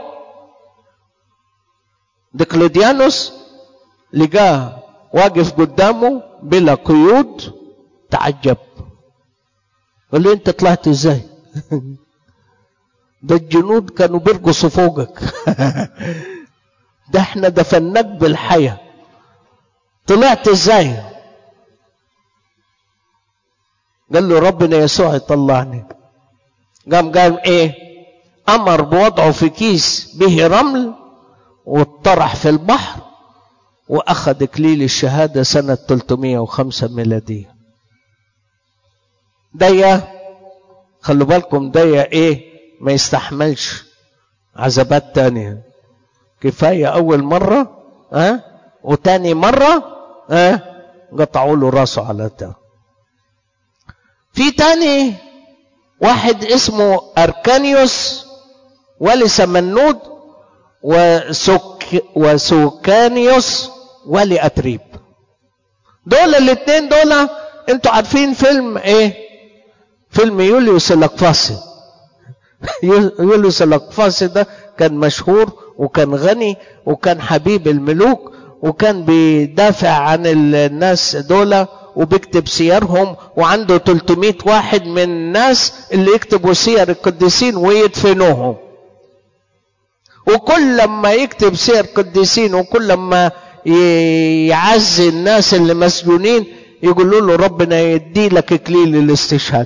Speaker 1: دقلديانوس لقاه واقف قدامه بلا قيود تعجب قال له انت طلعت ازاي ده الجنود كانوا بيرقصوا فوقك ده احنا دفناك بالحياة طلعت ازاي قال له ربنا يسوع يطلعني قام قال ايه امر بوضعه في كيس به رمل واتطرح في البحر واخذ اكليل الشهادة سنة 305 ميلادية ديا خلوا بالكم ديا ايه ما يستحملش عذابات تانية كفاية أول مرة ها أه؟ وتاني مرة ها أه؟ قطعوا له راسه على تا في تاني واحد اسمه أركانيوس ولي سمنود وسوك وسوكانيوس ولي أتريب دول الاثنين دول انتوا عارفين فيلم ايه فيلم يوليوس الاقفاصي يوليوس الاقفاصي ده كان مشهور وكان غني وكان حبيب الملوك وكان بيدافع عن الناس دول وبيكتب سيرهم وعنده 300 واحد من الناس اللي يكتبوا سير القديسين ويدفنوهم وكل لما يكتب سير قديسين وكل لما يعزي الناس اللي مسجونين يقولوا له ربنا يدي لك اكليل الاستشهاد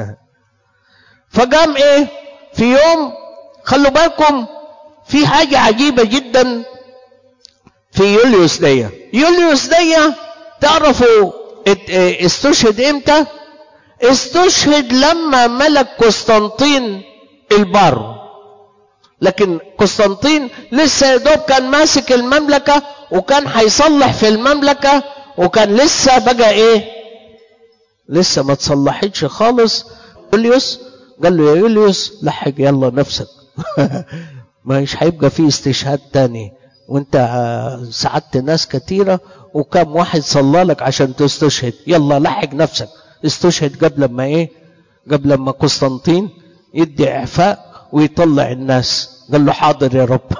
Speaker 1: فقام ايه في يوم خلوا بالكم في حاجة عجيبة جدا في يوليوس ديا يوليوس ديا تعرفوا استشهد امتى استشهد لما ملك قسطنطين البار لكن قسطنطين لسه يا دوب كان ماسك المملكة وكان هيصلح في المملكة وكان لسه بقى ايه لسه ما تصلحتش خالص يوليوس قال له يا يوليوس لحق يلا نفسك مش هيبقى فيه استشهاد تاني وانت ساعدت ناس كتيرة وكم واحد صلى لك عشان تستشهد يلا لحق نفسك استشهد قبل ما ايه قبل ما قسطنطين يدي اعفاء ويطلع الناس قال له حاضر يا رب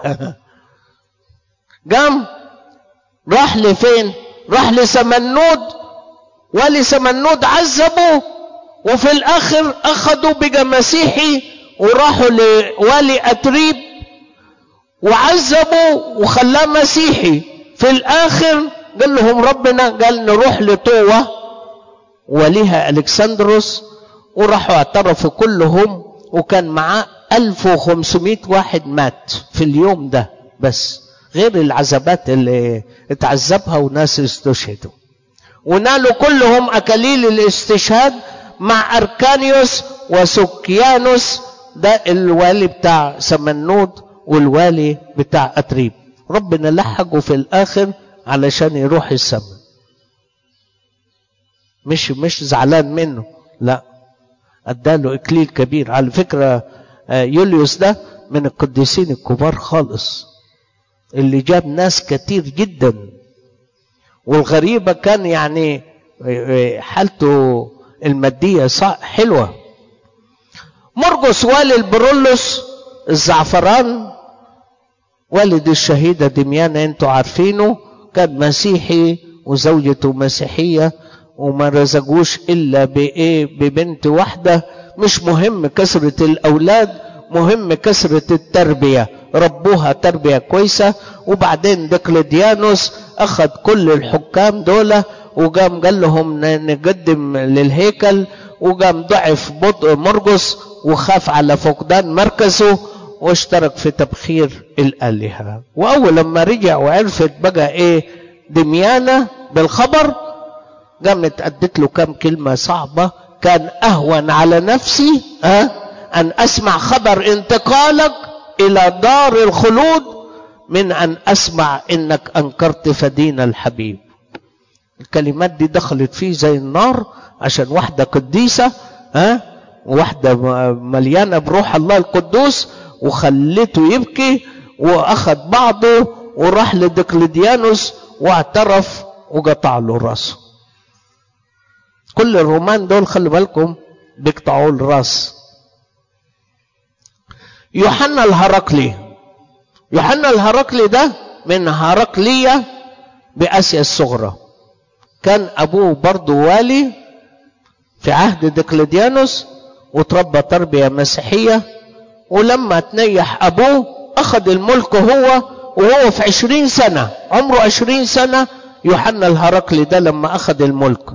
Speaker 1: قام راح لفين راح لسمنود ولسمنود عذبوا وفي الاخر اخذوا بقى مسيحي وراحوا لولي اتريب وعذبوا وخلاه مسيحي في الاخر قال لهم ربنا قال نروح لطوة وليها الكسندروس وراحوا اعترفوا كلهم وكان معاه 1500 واحد مات في اليوم ده بس غير العذابات اللي اتعذبها وناس استشهدوا ونالوا كلهم اكاليل الاستشهاد مع اركانيوس وسكيانوس ده الوالي بتاع سمنود والوالي بتاع اتريب ربنا لحقه في الاخر علشان يروح السماء مش مش زعلان منه لا اداله اكليل كبير على فكره يوليوس ده من القديسين الكبار خالص اللي جاب ناس كتير جدا والغريبه كان يعني حالته الماديه حلوه مرقس والي البرولوس الزعفران والد الشهيدة دميانة انتوا عارفينه كان مسيحي وزوجته مسيحية وما رزقوش إلا بإيه ببنت واحدة مش مهم كثرة الأولاد مهم كثرة التربية ربوها تربية كويسة وبعدين دقلديانوس أخذ كل الحكام دول وقام قال لهم نقدم للهيكل وقام ضعف بطء مرقس وخاف على فقدان مركزه واشترك في تبخير الآلهة وأول لما رجع وعرفت بقى إيه دميانة بالخبر قامت أدت له كم كلمة صعبة كان أهون على نفسي أه؟ أن أسمع خبر انتقالك إلى دار الخلود من أن أسمع إنك أنكرت فدين الحبيب الكلمات دي دخلت فيه زي النار عشان واحدة قديسة ها أه؟ واحدة مليانة بروح الله القدوس وخلته يبكي واخد بعضه وراح لدقلديانوس واعترف وقطع له راسه كل الرومان دول خلي بالكم بيقطعوا الراس يوحنا الهرقلي يوحنا الهرقلي ده من هرقلية بآسيا الصغرى كان أبوه برضه والي في عهد دقلديانوس وتربى تربية مسيحية ولما تنيح أبوه أخذ الملك هو وهو في عشرين سنة عمره عشرين سنة يوحنا الهرقلي ده لما أخذ الملك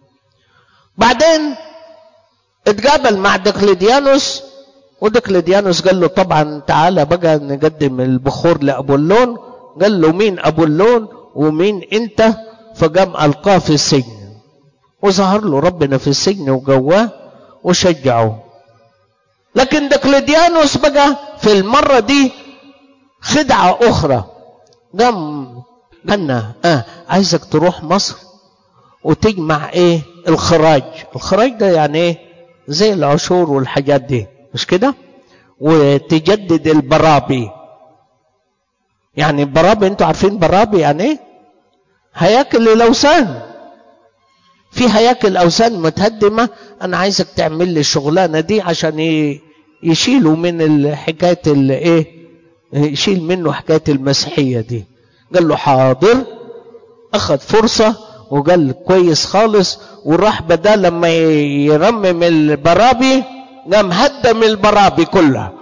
Speaker 1: بعدين اتقابل مع دقلديانوس ودقلديانوس قال له طبعا تعالى بقى نقدم البخور لأبولون قال له مين أبولون ومين أنت فقام ألقاه في السجن وظهر له ربنا في السجن وجواه وشجعه لكن دقلديانوس بقى في المرة دي خدعة أخرى قام قالنا آه عايزك تروح مصر وتجمع ايه الخراج الخراج ده يعني ايه زي العشور والحاجات دي مش كده وتجدد البرابي يعني البرابي انتوا عارفين برابي يعني ايه هياكل الاوثان في هياكل اوثان متهدمه انا عايزك تعمل لي الشغلانه دي عشان يشيلوا من حكايه الايه يشيل منه حكايه المسيحيه دي قال له حاضر اخذ فرصه وقال كويس خالص وراح بدل لما يرمم البرابي قام هدم البرابي كلها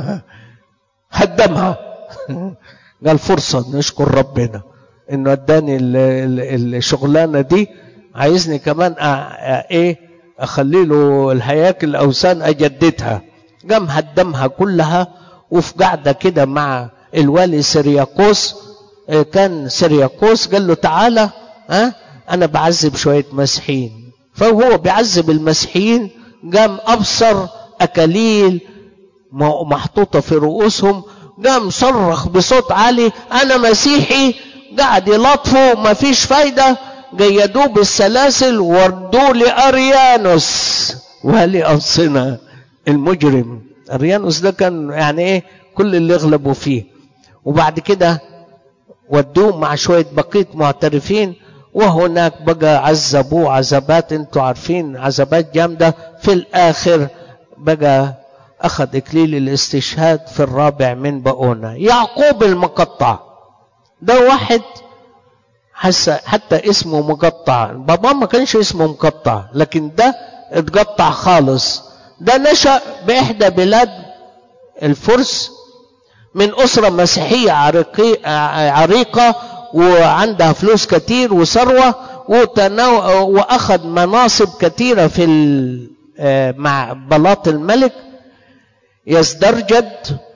Speaker 1: هدمها قال فرصة نشكر ربنا انه اداني الشغلانة دي عايزني كمان ايه اخلي له الهياكل الاوثان اجددها قام هدمها كلها وفي قعدة كده مع الوالي سرياقوس كان سرياقوس قال له تعالى ها انا بعذب شويه مسيحيين فهو بيعذب المسيحيين قام ابصر اكاليل محطوطه في رؤوسهم قام صرخ بصوت عالي انا مسيحي قعد يلطفوا ما فيش فايده جيدوه بالسلاسل وردوه لاريانوس والي انصنه المجرم اريانوس ده كان يعني ايه كل اللي يغلبوا فيه وبعد كده ودوه مع شويه بقيه معترفين وهناك بقى عذبوه عذابات انتوا عارفين عذابات جامدة في الآخر بقى أخذ إكليل الاستشهاد في الرابع من بقونا يعقوب المقطع ده واحد حتى, حتى اسمه مقطع بابا ما كانش اسمه مقطع لكن ده اتقطع خالص ده نشأ بإحدى بلاد الفرس من أسرة مسيحية عريقة وعندها فلوس كتير وثروة وتنو... وأخذ مناصب كتيرة في ال... مع بلاط الملك يزدرجد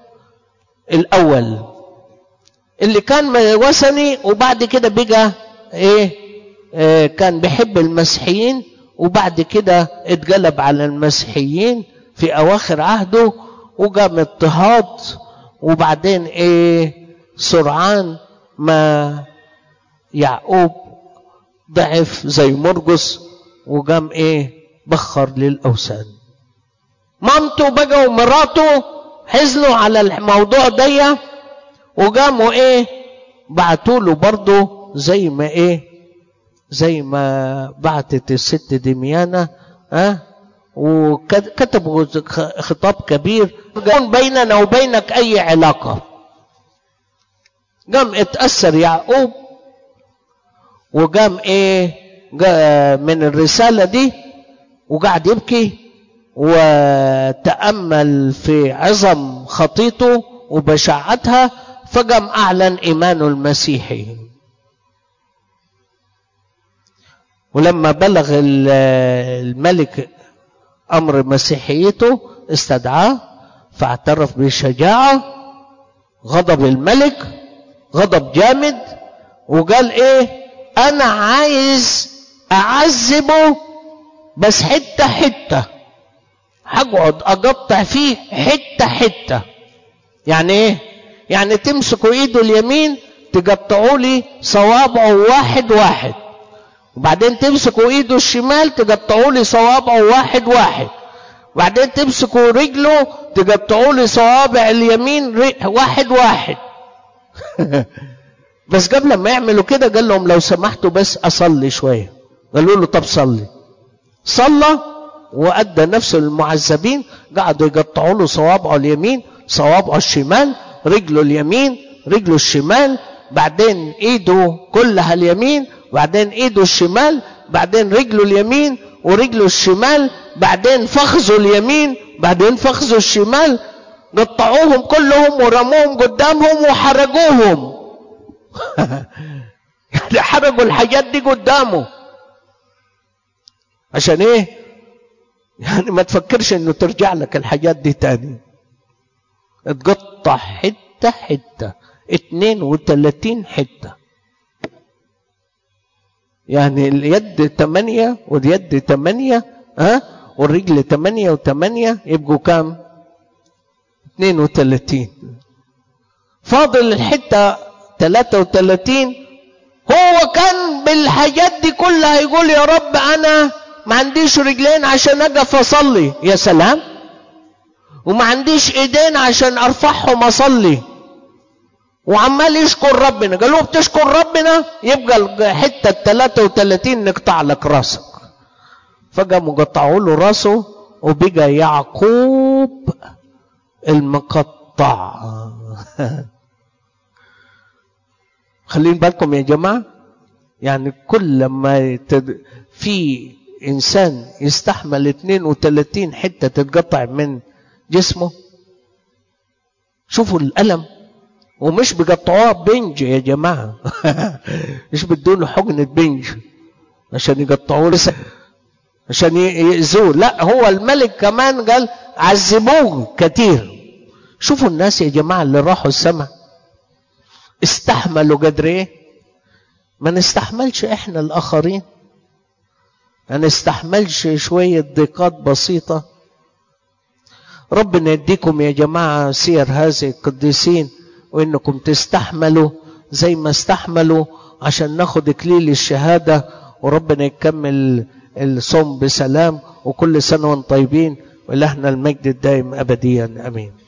Speaker 1: الأول اللي كان وثني وبعد كده بقى ايه آه كان بيحب المسيحيين وبعد كده اتقلب على المسيحيين في اواخر عهده وقام اضطهاد وبعدين ايه سرعان ما يعقوب ضعف زي مرقس وقام ايه بخر للاوثان مامته بقى ومراته حزنوا على الموضوع ده وقاموا ايه بعتوا له برضه زي ما ايه زي ما بعتت الست دميانة ها أه؟ وكتبوا خطاب كبير يكون بيننا وبينك اي علاقة قام اتأثر يعقوب وقام ايه من الرسالة دي وقعد يبكي وتأمل في عظم خطيته وبشاعتها فقام أعلن إيمانه المسيحي ولما بلغ الملك أمر مسيحيته استدعاه فاعترف بشجاعة غضب الملك غضب جامد وقال ايه انا عايز اعذبه بس حته حته هقعد اقطع فيه حته حته يعني ايه يعني تمسكوا ايده اليمين تقطعوا لي صوابعه واحد واحد وبعدين تمسكوا ايده الشمال تقطعوا لي صوابعه واحد واحد وبعدين تمسكوا رجله تقطعوا له صوابع اليمين واحد واحد بس قبل ما يعملوا كده قال لهم لو سمحتوا بس اصلي شويه قالوا له طب صلي صلى وادى نفسه للمعذبين قعدوا يقطعوا له صوابعه اليمين صوابعه الشمال رجله اليمين رجله الشمال بعدين ايده كلها اليمين بعدين ايده الشمال بعدين رجله اليمين ورجله الشمال بعدين فخذه اليمين بعدين فخذه الشمال قطعوهم كلهم ورموهم قدامهم وحرقوهم يعني حرقوا الحاجات دي قدامه عشان ايه يعني ما تفكرش انه ترجع لك الحاجات دي تاني اتقطع حتة حتة 32 حتة يعني اليد تمانية واليد تمانية ها والرجل تمانية وتمانية يبقوا كام 32 فاضل الحتة 33 هو كان بالحاجات دي كلها يقول يا رب انا ما عنديش رجلين عشان اقف اصلي يا سلام وما عنديش ايدين عشان ارفعهم اصلي وعمال يشكر ربنا قال له بتشكر ربنا يبقى الحته ال 33 نقطع لك راسك فقاموا قطعوا له راسه وبقى يعقوب المقطع خلين بالكم يا جماعه يعني كل ما تد... في انسان يستحمل 32 حته تتقطع من جسمه شوفوا الالم ومش بيقطعوها بنج يا جماعه مش بدون حقنه بنج عشان يقطعوه لسه عشان يأذوه لا هو الملك كمان قال عذبوه كتير شوفوا الناس يا جماعه اللي راحوا السماء استحملوا قدر ايه ما نستحملش احنا الاخرين ما نستحملش شويه ضيقات بسيطه ربنا يديكم يا جماعه سير هذه القديسين وانكم تستحملوا زي ما استحملوا عشان ناخد اكليل الشهاده وربنا يكمل الصوم بسلام وكل سنه وانتم طيبين والهنا المجد الدائم ابديا امين